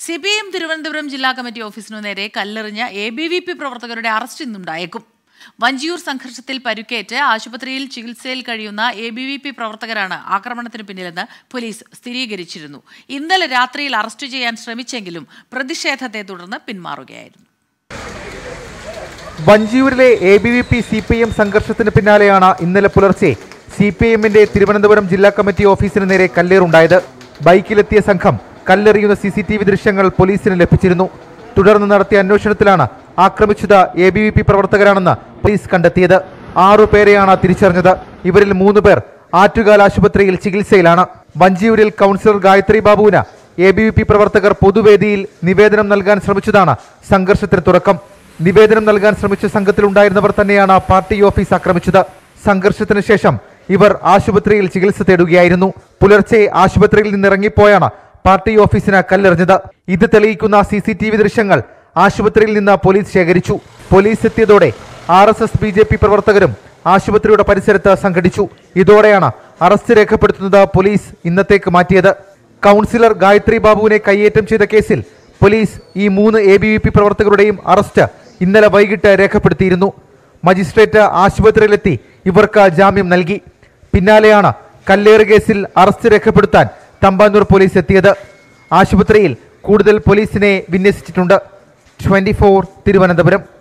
C P M Thiruvananthapuram ജില്ലാ committee ഓഫീസിനു നേരെ കല്ലെറിഞ്ഞ എ ബി വി പി പ്രവർത്തകരുടെ അറസ്റ്റ് ഇന്നുണ്ടായേക്കും വഞ്ചിയൂർ സംഘർഷത്തിൽ പരുക്കേറ്റ് ആശുപത്രിയിൽ ചികിത്സയിൽ കഴിയുന്ന എ ബി വി പി പ്രവർത്തകരാണ് ആക്രമണത്തിന് പിന്നിലെന്ന് പോലീസ് സ്ഥിരീകരിച്ചിരുന്നു ഇന്നലെ രാത്രിയിൽ അറസ്റ്റ് ചെയ്യാൻ ശ്രമിച്ചെങ്കിലും പ്രതിഷേധത്തെ തുടർന്ന് പിന്മാറുകയായിരുന്നു വഞ്ചിയൂരിലെ A B V P C P M സംഘർഷത്തിന് പിന്നാലെയാണ് ഇന്നലെ പുലർച്ചെ സി പി എമ്മിന്റെ തിരുവനന്തപുരം ജില്ലാ കമ്മിറ്റി ഓഫീസിന് നേരെ കല്ലേറുണ്ടായത് ബൈക്കിലെത്തിയ സംഘം കല്ലെറിയുന്ന സി സി ടി വി ദൃശ്യങ്ങൾ പോലീസിന് ലഭിച്ചിരുന്നു തുടർന്ന് നടത്തിയ അന്വേഷണത്തിലാണ് ആക്രമിച്ചത് എ ബി വി പി പ്രവർത്തകരാണെന്ന് പോലീസ് കണ്ടെത്തിയത് ആറു പേരെയാണ് തിരിച്ചറിഞ്ഞത് ഇവരിൽ മൂന്ന് പേർ ആറ്റുകാൽ ആശുപത്രിയിൽ ചികിത്സയിലാണ് വഞ്ചിയൂരിൽ കൗൺസിലർ ഗായത്രി ബാബുവിന് എ ബി വി പി പ്രവർത്തകർ പൊതുവേദിയിൽ നിവേദനം നൽകാൻ ശ്രമിച്ചതാണ് സംഘർഷത്തിന് തുടക്കം നിവേദനം നൽകാൻ ശ്രമിച്ച സംഘത്തിലുണ്ടായിരുന്നവർ തന്നെയാണ് പാർട്ടി ഓഫീസ് ആക്രമിച്ചത് സംഘർഷത്തിന് ശേഷം ഇവർ ആശുപത്രിയിൽ ചികിത്സ തേടുകയായിരുന്നു പുലർച്ചെ ആശുപത്രിയിൽ നിന്നിറങ്ങിപ്പോയാണ് പാർട്ടി ഓഫീസിന് കല്ലെറിഞ്ഞത് ഇത് തെളിയിക്കുന്ന സി സി ടി വി ദൃശ്യങ്ങൾ ആശുപത്രിയിൽ നിന്ന് പോലീസ് ശേഖരിച്ചു പോലീസ് എത്തിയതോടെ R S S B J P പ്രവർത്തകരും ആശുപത്രിയുടെ പരിസരത്ത് സംഘടിച്ചു ഇതോടെയാണ് അറസ്റ്റ് രേഖപ്പെടുത്തുന്നത് പോലീസ് ഇന്നത്തേക്ക് മാറ്റിയത് കൗൺസിലർ ഗായത്രി ബാബുവിനെ കയ്യേറ്റം ചെയ്ത കേസിൽ പോലീസ് ഈ മൂന്ന് എ ബി വി പി പ്രവർത്തകരുടെയും അറസ്റ്റ് ഇന്നലെ വൈകിട്ട് രേഖപ്പെടുത്തിയിരുന്നു മജിസ്ട്രേറ്റ് ആശുപത്രിയിലെത്തി ഇവർക്ക് ജാമ്യം നൽകി പിന്നാലെയാണ് കല്ലേറ് കേസിൽ അറസ്റ്റ് രേഖപ്പെടുത്താൻ തമ്പാനൂർ പോലീസ് എത്തിയത് ആശുപത്രിയിൽ കൂടുതൽ പോലീസിനെ വിന്യസിച്ചിട്ടുണ്ട് ട്വന്റി തിരുവനന്തപുരം